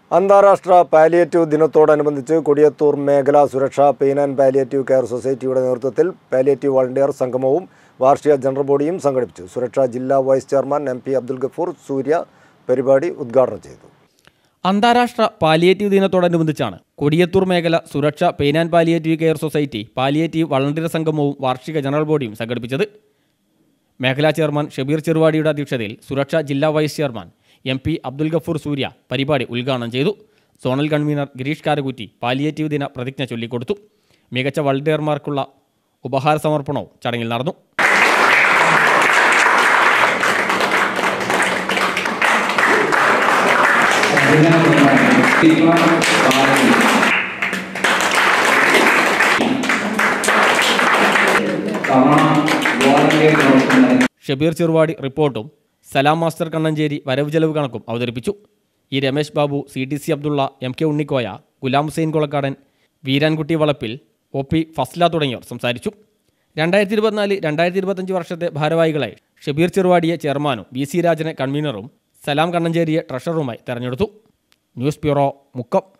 അന്താരാഷ്ട്ര പാലിയേറ്റീവ് ദിനത്തോടനുബന്ധിച്ച് കൊടിയത്തൂർ മേഖലാ സുരക്ഷാ പെയിൻ ആൻഡ് പാലിയേറ്റീവ് കെയർ സൊസൈറ്റിയുടെ നേതൃത്വത്തിൽ പാലിയേറ്റീവ് വളണ്ടിയർ സംഗമവും വാർഷിക ജനറൽ ബോഡിയും സംഘടിപ്പിച്ചു സുരക്ഷാ ജില്ലാ vice chairman M P Abdul Gafoor Surya പരിപാടി ഉദ്ഘാടനം ചെയ്തു അന്താരാഷ്ട്ര പാലിയേറ്റീവ് ദിനത്തോടനുബന്ധിച്ചാണ് കൊടിയത്തൂർ മേഖല സുരക്ഷ pain and palliative care society palliative volunteer സംഗമവും വാർഷിക ജനറൽ ബോഡിയും സംഘടിപ്പിച്ചത് മേഖലാ ചെയർമാൻ ഷബീർ ചെറുവാടിയുടെ അധ്യക്ഷതയിൽ സുരക്ഷാ ജില്ലാ vice chairman M P Abdul Gafoor Surya പരിപാടി ഉദ്ഘാടനം ചെയ്തു zonal convener Girish Karakutty palliative ദിന പ്രതിജ്ഞ ചൊല്ലിക്കൊടുത്തു മികച്ച വളണ്ടിയർമാർക്കുള്ള ഉപഹാര സമർപ്പണവും ചടങ്ങിൽ നടന്നു ഷബീർ ചെറുവാടി റിപ്പോർട്ടും സലാം മാസ്റ്റർ കണ്ണഞ്ചേരി വരവ് ചെലവ് കണക്കും അവതരിപ്പിച്ചു E Ramesh Babu C T C Abdulla M K Unnikoya Ghulam Hussain Kolakkadan Veerankutty Valappil O P ഫസ്ല തുടങ്ങിയവർ സംസാരിച്ചു രണ്ടായിരത്തി ഇരുപത്തിനാല് രണ്ടായിരത്തി ഇരുപത്തഞ്ച് വർഷത്തെ ഭാരവാഹികളായി ഷബീർ ചെറുവാടിയെ ചെയർമാനും ബി സി രാജനെ കൺവീനറും സലാം കണ്ണഞ്ചേരിയെ ട്രഷററുമായി തെരഞ്ഞെടുത്തു ന്യൂസ് ബ്യൂറോ മുക്കം